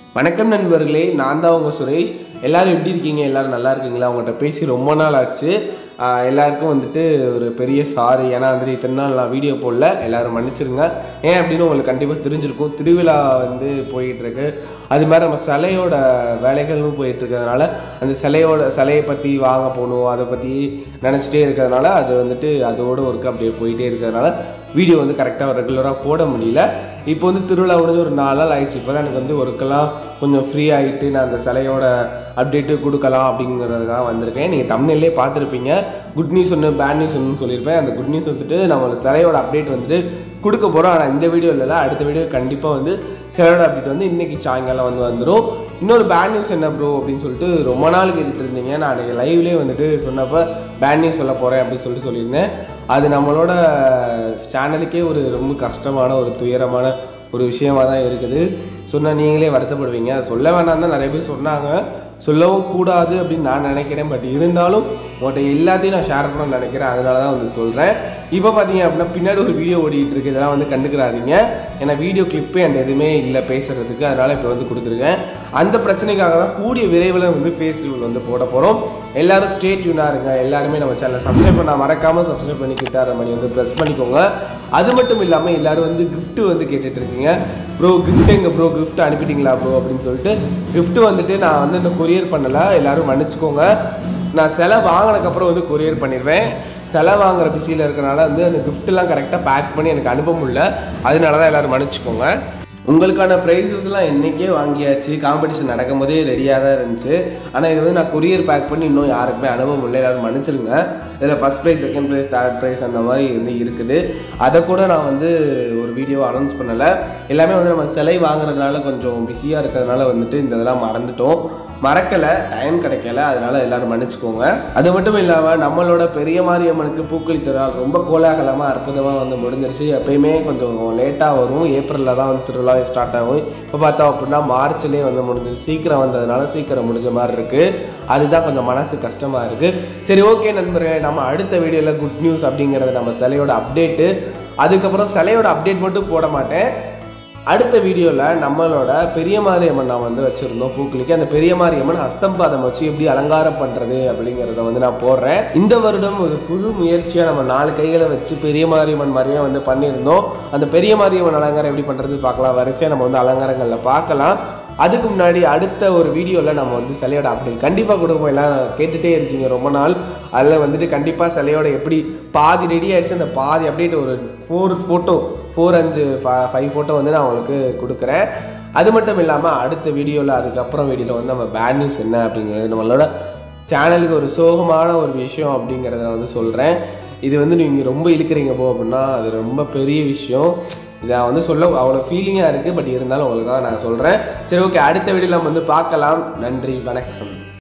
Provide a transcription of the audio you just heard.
வணக்கம் நண்பர்களே நான் தான் உங்கள் சுரேஷ் எல்லாரும் எப்படி இருக்கீங்க எல்லாரும் நல்லா இருக்கீங்களா உங்கள்கிட்ட பேசி ரொம்ப நாள் ஆச்சு ஆஹ் எல்லாருக்கும் வந்துட்டு ஒரு பெரிய சாரி ஏன்னா வந்துட்டு இத்தனை நாள் நான் வீடியோ போடல எல்லாரும் மன்னிச்சிருங்க ஏன் அப்படின்னு உங்களுக்கு கண்டிப்பாக தெரிஞ்சிருக்கும் திருவிழா வந்து போயிட்டு இருக்கு அது மாதிரி நம்ம சிலையோட வேலைகளும் போயிட்டு இருக்கிறதுனால அந்த சிலையோட சிலையை பற்றி வாங்க போகணும் அதை பற்றி நினச்சிட்டே இருக்கிறதுனால அது வந்துட்டு அதோட ஒர்க் அப்படியே போயிட்டே இருக்கிறதுனால வீடியோ வந்து கரெக்டாக ரெகுலராக போட முடியல இப்போ வந்து திருவிழா முடிஞ்சு ஒரு நாலு நாள் ஆயிடுச்சு இப்போ தான் எனக்கு வந்து ஒர்க்கெல்லாம் கொஞ்சம் ஃப்ரீ ஆகிட்டு நான் அந்த சிலையோட அப்டேட்டு கொடுக்கலாம் அப்படிங்கிறதுக்காக வந்திருக்கேன் நீங்கள் தமிழ்லேயே பார்த்துருப்பீங்க குட் நியூஸ் ஒன்று பேட் நியூஸ் ஒன்று சொல்லியிருப்பேன் அந்த குட் நியூஸ் வந்துட்டு நம்ம சிலையோட அப்டேட் வந்துட்டு கொடுக்க போகிறோம் ஆனால் இந்த வீடியோ இல்லைல்ல அடுத்த வீடியோ கண்டிப்பாக வந்து சிலையோட அப்டேட் வந்து இன்றைக்கி சாயங்காலம் வந்து வந்துடும் இன்னொரு பேட் நியூஸ் என்ன ப்ரோ அப்படின்னு சொல்லிட்டு ரொம்ப நாள் கேட்டுட்டு இருந்தீங்க நான் அன்றைக்கி லைவ்லேயே வந்துட்டு சொன்னப்போ பேட் நியூஸ் சொல்ல போகிறேன் அப்படின்னு சொல்லிட்டு சொல்லியிருந்தேன் அது நம்மளோட சேனலுக்கே ஒரு ரொம்ப கஷ்டமான ஒரு துயரமான ஒரு விஷயமா தான் இருக்குது சொன்னால் நீங்களே வருத்தப்படுவீங்க அது சொல்ல வேணாம் தான் நிறைய பேர் சொன்னாங்க சொல்லவும் கூடாது அப்படின்னு நான் நினைக்கிறேன் பட் இருந்தாலும் உங்கள்கிட்ட எல்லாத்தையும் நான் ஷேர் பண்ணணும்னு நினைக்கிறேன் அதனால தான் வந்து சொல்கிறேன் இப்போ பார்த்தீங்க அப்படின்னா பின்னாடி ஒரு வீடியோ ஓடிட்டு இருக்கு இதெல்லாம் வந்து கண்டுக்கிறாதீங்க ஏன்னா வீடியோ கிளிப்பு என்கிட்ட எதுவுமே இல்லை பேசுகிறதுக்கு அதனால் இப்போ வந்து கொடுத்துருக்கேன் அந்த பிரச்சனைக்காக தான் கூடிய விரைவில் வந்து ஃபேஸ் ரிவல் வந்து போட போகிறோம் எல்லாரும் ஸ்டேட் யூனாக இருங்க எல்லாருமே நம்ம சேனலை சப்ஸ்கிரைப் பண்ண மறக்காமல் சப்ஸ்கிரைப் பண்ணி கிட்டார மணி வந்து ப்ரெஸ் பண்ணிக்கோங்க அது மட்டும் இல்லாமல் எல்லாரும் வந்து gift வந்து கேட்டுட்டு இருக்கீங்க ப்ரோ gift எங்க ப்ரோ gift அனுப்பிட்டீங்களா ப்ரோ அப்படின்னு சொல்லிட்டு gift வந்துட்டு நான் வந்து இந்த கொரியர் பண்ணலை எல்லாரும் மன்னிச்சுக்கோங்க நான் சிலை வாங்கினதுக்கப்புறம் வந்து கொரியர் பண்ணிடுவேன் சிலை வாங்குற பிஸியில் இருக்கனால வந்து அந்த கிஃப்ட்லாம் கரெக்டாக பேக் பண்ணி எனக்கு அனுப்ப முடியல அதனால தான் எல்லோரும் மன்னிச்சுக்கோங்க உங்களுக்கான ப்ரைஸஸ்லாம் என்றைக்கே வாங்கியாச்சு காம்படிஷன் நடக்கும் போதே ரெடியாக தான் இருந்துச்சு ஆனால் இது வந்து நான் கொரியர் பேக் பண்ணி இன்னும் யாருக்குமே அனுப்ப முடியல எல்லாரும் மன்னிச்சிருங்க இதில் first prize second prize third prize அந்த மாதிரி வந்து இருக்குது அதை கூட நான் வந்து ஒரு வீடியோ அனௌன்ஸ் பண்ணலை எல்லாமே வந்து நம்ம சிலை வாங்குறதுனால கொஞ்சம் பிஸியாக இருக்கிறதுனால வந்துட்டு இந்த இதெல்லாம் மறந்துட்டோம் மறக்கலை டைம் கிடைக்கல அதனால எல்லாரும் மன்னிச்சுக்கோங்க அது மட்டும் இல்லாமல் நம்மளோட பெரிய மாரியம்மனுக்கு பூக்களி திருவிழா ரொம்ப கோலாகலமாக அற்புதமாக வந்து முடிஞ்சிருச்சு எப்பயுமே கொஞ்சம் லேட்டாக வரும் ஏப்ரலில் தான் வந்து திருவிழா ஸ்டார்ட் ஆகும் இப்போ பார்த்தோம் அப்படின்னா மார்ச்லேயே வந்து முடிஞ்சிருச்சு சீக்கிரம் வந்ததுனால சீக்கிரம் முடிஞ்ச மாதிரி இருக்குது அதுதான் கொஞ்சம் மனசு கஷ்டமாக இருக்குது சரி ஓகே நண்பர்களே நம்ம அடுத்த வீடியோவில் குட் நியூஸ் அப்படிங்கிறது நம்ம சிலையோட அப்டேட்டு அதுக்கப்புறம் சிலையோட அப்டேட் மட்டும் போட மாட்டேன் அடுத்த வீடியோவில் நம்மளோட பெரிய மாரியம்மன் நான் வந்து வச்சுருந்தோம் பூக்களிக்கு அந்த பெரிய மாரியம்மன் ஹஸ்தம்பாதம் வச்சு எப்படி அலங்காரம் பண்ணுறது அப்படிங்கிறத வந்து நான் போடுறேன் இந்த வருடம் ஒரு புது முயற்சியாக நம்ம நாலு கைகளை வச்சு பெரிய மாரியம்மன் மாதிரியே வந்து பண்ணியிருந்தோம் அந்த பெரிய மாரியம்மன் அலங்காரம் எப்படி பண்ணுறது பார்க்கலாம் வரிசையாக நம்ம வந்து அலங்காரங்களில் பார்க்கலாம் அதுக்கு முன்னாடி அடுத்த ஒரு வீடியோவில் நம்ம வந்து சிலையோட அப்டேட் கண்டிப்பாக கொடுப்போம் எல்லாம் கேட்டுகிட்டே இருக்கீங்க ரொம்ப நாள் அதில் வந்துட்டு கண்டிப்பாக சிலையோட எப்படி பாதி ரெடி ஆயிடுச்சு அந்த பாதி அப்டேட் ஒரு ஃபோர் ஃபோட்டோ ஃபோர் அஞ்சு ஃபைவ் ஃபோட்டோ வந்து நான் உங்களுக்கு கொடுக்குறேன் அது மட்டும் இல்லாமல் அடுத்த வீடியோவில் அதுக்கப்புறம் வீடியோவில் வந்து நம்ம பேட் நியூஸ் என்ன அப்படிங்கிறது நம்மளோட சேனலுக்கு ஒரு சோகமான ஒரு விஷயம் அப்படிங்கிறத நான் வந்து சொல்கிறேன் இது வந்து நீங்கள் ரொம்ப இழுக்கிறீங்க போ அப்படின்னா அது ரொம்ப பெரிய விஷயம் இதை நான் வந்து சொல்ல அவ்வளோ ஃபீலிங்காக இருக்குது பட் இருந்தாலும் உங்களுக்காக நான் சொல்கிறேன் சரி ஓகே அடுத்த வீடியோவில் நம்ம வந்து பார்க்கலாம் நன்றி வணக்கம்